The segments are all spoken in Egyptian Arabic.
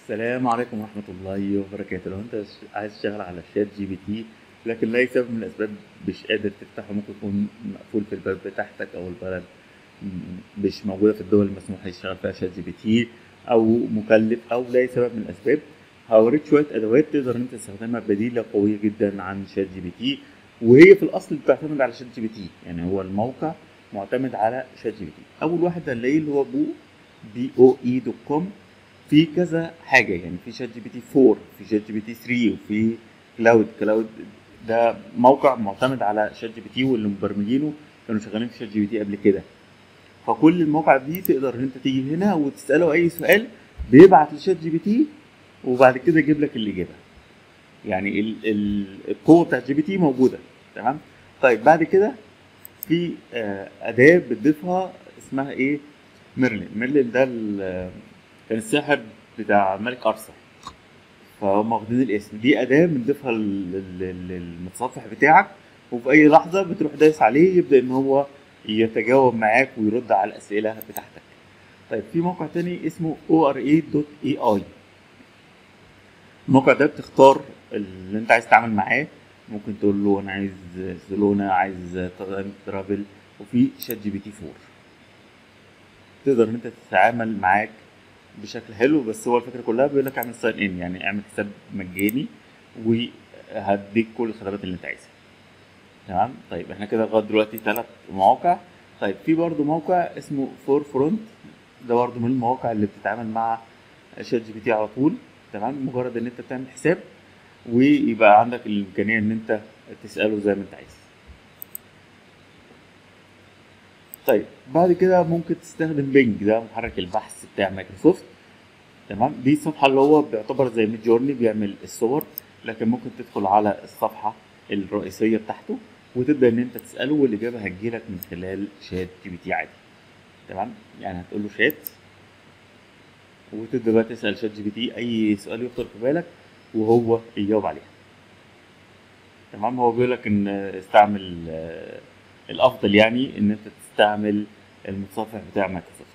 السلام عليكم ورحمة الله وبركاته لو انت ش- عايز تشتغل على شات جي بي تي لكن لأي سبب من الأسباب مش قادر تفتحه ممكن يكون مقفول في البلد بتاعتك أو البلد م- مش موجودة في الدول المسموح يشتغل فيها شات جي بي تي أو مكلف أو لأي سبب من الأسباب هوريك شوية أدوات تقدر انت تستخدمها بديلة قوية جدا عن شات جي بي تي وهي في الأصل بتعتمد على شات جي بي تي يعني هو الموقع معتمد على شات جي بي تي أول واحد هنلاقيه اللي هو بو بي او اي دوت كوم في كذا حاجه يعني في شات جي بي تي 4 في شات جي بي تي 3 وفي كلاود كلاود ده موقع معتمد على شات جي بي تي واللي مبرمجينه كانوا شغالين في شات جي بي تي قبل كده فكل المواقع دي تقدر ان انت تيجي هنا وتساله اي سؤال بيبعت لشات جي بي تي وبعد كده يجيب لك الاجابه يعني ال ال القوه بتاعت جي بي تي موجوده تمام طيب بعد كده في آه، اداه بتضيفها اسمها ايه ميرلين ميرلين ده ال- كان الساحر بتاع ملك ارثر فهم واخدين الاسم دي اداه بنضيفها لل- لل- للمتصفح بتاعك وفي اي لحظه بتروح دايس عليه يبدا ان هو يتجاوب معاك ويرد على الاسئله بتاعتك طيب في موقع تاني اسمه ora.ai الموقع ده بتختار اللي انت عايز تتعامل معاه ممكن تقول له انا عايز سلونة عايز ترافل وفي شات جي بي تي 4 تقدر ان انت تتعامل معاك بشكل حلو بس هو الفكره كلها بيقول لك اعمل ساين ان يعني اعمل حساب مجاني وهديك كل الخدمات اللي انت عايزها تمام طيب احنا كده لغايه دلوقتي ثلاث مواقع طيب في برضو موقع اسمه فور فرونت ده برضو من المواقع اللي بتتعامل مع شات جي بي تي على طول تمام مجرد ان انت بتعمل حساب ويبقى عندك الامكانيه ان انت تساله زي ما انت عايز طيب بعد كده ممكن تستخدم بينج ده محرك البحث بتاع مايكروسوفت تمام دي الصفحه اللي هو بيعتبر زي ميد جورني بيعمل الصور لكن ممكن تدخل على الصفحه الرئيسيه بتاعته وتبدا ان انت تساله والاجابه هتجيلك من خلال شات جي بي تي عادي تمام يعني هتقول له شات وتبدا بقى تسال شات جي بي تي اي سؤال يخطر في بالك وهو يجاوب عليها تمام هو بيقول لك ان استعمل آه، الافضل يعني ان انت تستعمل المتصفح بتاع مايكروسوفت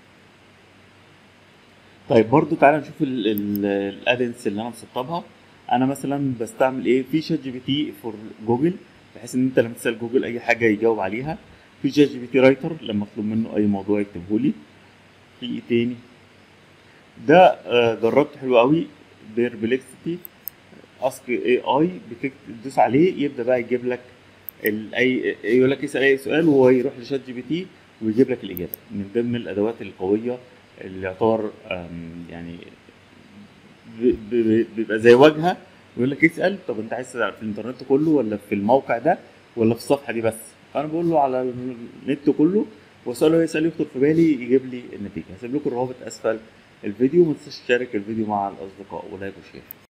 طيب برضو تعالى نشوف الادنس اللي انا مسطبها انا مثلا بستعمل ايه في شات جي بي تي فور جوجل بحيث ان انت لما تسال جوجل اي حاجه يجاوب عليها في شات جي بي تي رايتر لما اطلب منه اي موضوع يكتبه لي في ايه تاني ده آه، جربته حلو قوي بيربلكسيتي اسك اي اي بتدوس عليه يبدا بقى يجيب لك ال- اي يقول لك اسال اي سؤال وهو يروح لشات جي بي تي ويجيب لك الاجابه من ضمن الادوات القويه اللي يعتبر آم، يعني ب- ب- بيبقى زي واجهه ويقول لك اسال طب انت عايز تسال في الانترنت كله ولا في الموقع ده ولا في الصفحه دي بس فانا بقول له على النت كله واساله يسال يخطر في بالي يجيب لي النتيجه هسيب لكم الروابط اسفل الفيديو ما تنساش تشارك الفيديو مع الاصدقاء ولايك وشير